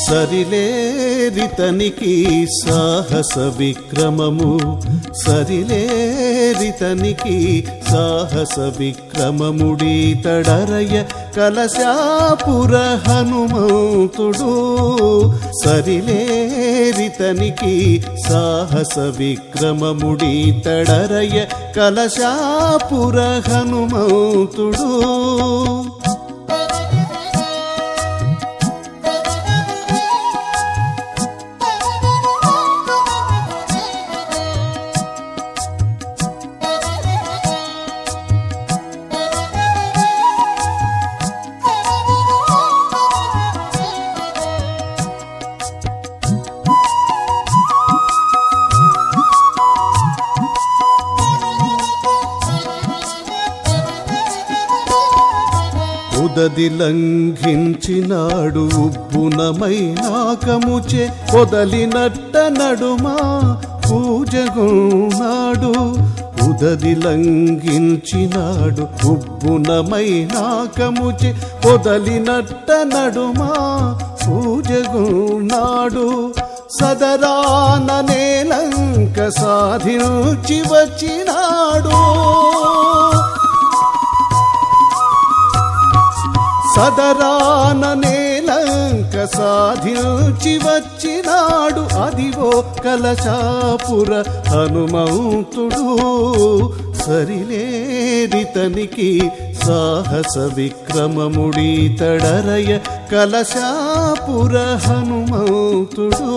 సరిలేరితనికి సాహస విక్రమము సరిలేరితనికి సాహస విక్రమముడి తడరయ కలశాపుర హనుమంతుడు సరిలేరితనికి సాహస విక్రమముడి తడరయ కలశాపుర హనుమంతుడు ఉదది లంఘించినాడు ఉబ్బునమై నాకముచే పొదలినట్ట నడుమా పూజగున్నాడు ఉదది లంఘించినాడు ఉబ్బునమై నాకముచే పొదలినట్ట నడుమా పూజగున్నాడు సదరాన నేలంక సాధించి వచ్చినాడు సదరాన నేలంక సాధించి వచ్చినాడు అదివో కలశాపుర హనుమంతుడు సరిలేరితనికి సాహస విక్రమముడి తడరయ కలశాపుర హనుమంతుడు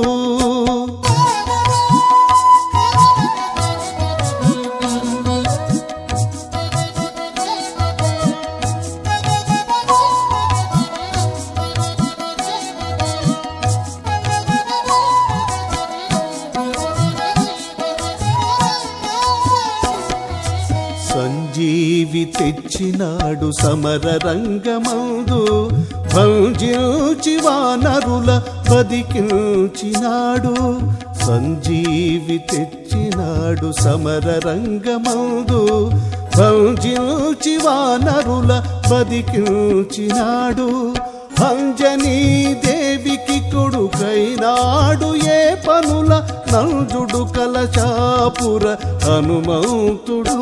సంజీవి తెచ్చినాడు సమర రంగమందు భంజించి వానరుల బదికించినాడు సంజీవి తెచ్చినాడు సమర రంగమందు భంజించి వానరుల బదికించినాడు అంజనీ దేవికి కొడుకైనాడు ఏ పనుల నంజుడు కలచాపుర హనుమంతుడు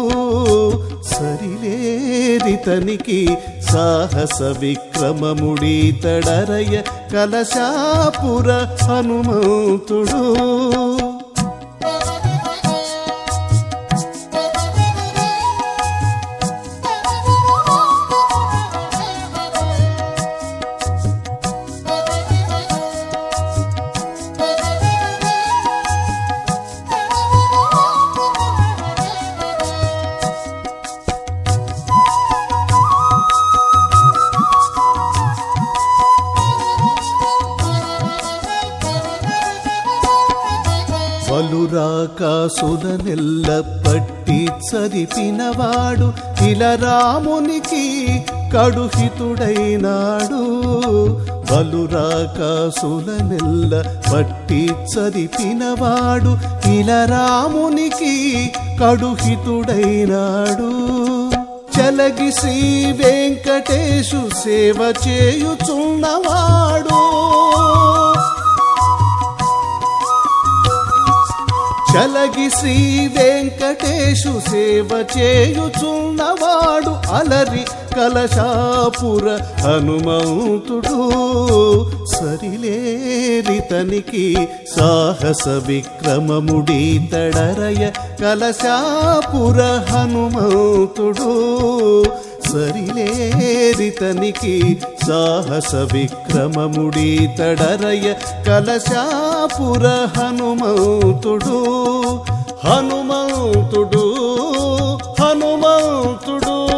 సరిలేరితనికి సాహస విక్రమముడి తడరయ కలశాపుర హనుమంతుడు పలురాకాసుల నెల్ల పట్టి చదిపినవాడు ఇలరామునికి కడుహితుడైనాడు బలురాకాసుల నెల్ల పట్టి చదిపినవాడు ఇలరామునికి కడుహితుడైనాడు చలగి శ్రీ వెంకటేశు సేవ చేయుచున్నవాడు చలగి శ్రీ వెంకటేశు సేవ చేయుచున్నవాడు అలరి కలశాపుర హనుమంతుడు సరిలేరితనికి సాహస విక్రమముడి తడరయ కలశాపుర హనుమంతుడు సరిలేరితనికి సాహస విక్రమముడి తడరయ కలశాపుర హనుమంతుడు హనుమంతుడు హనుమంతుడు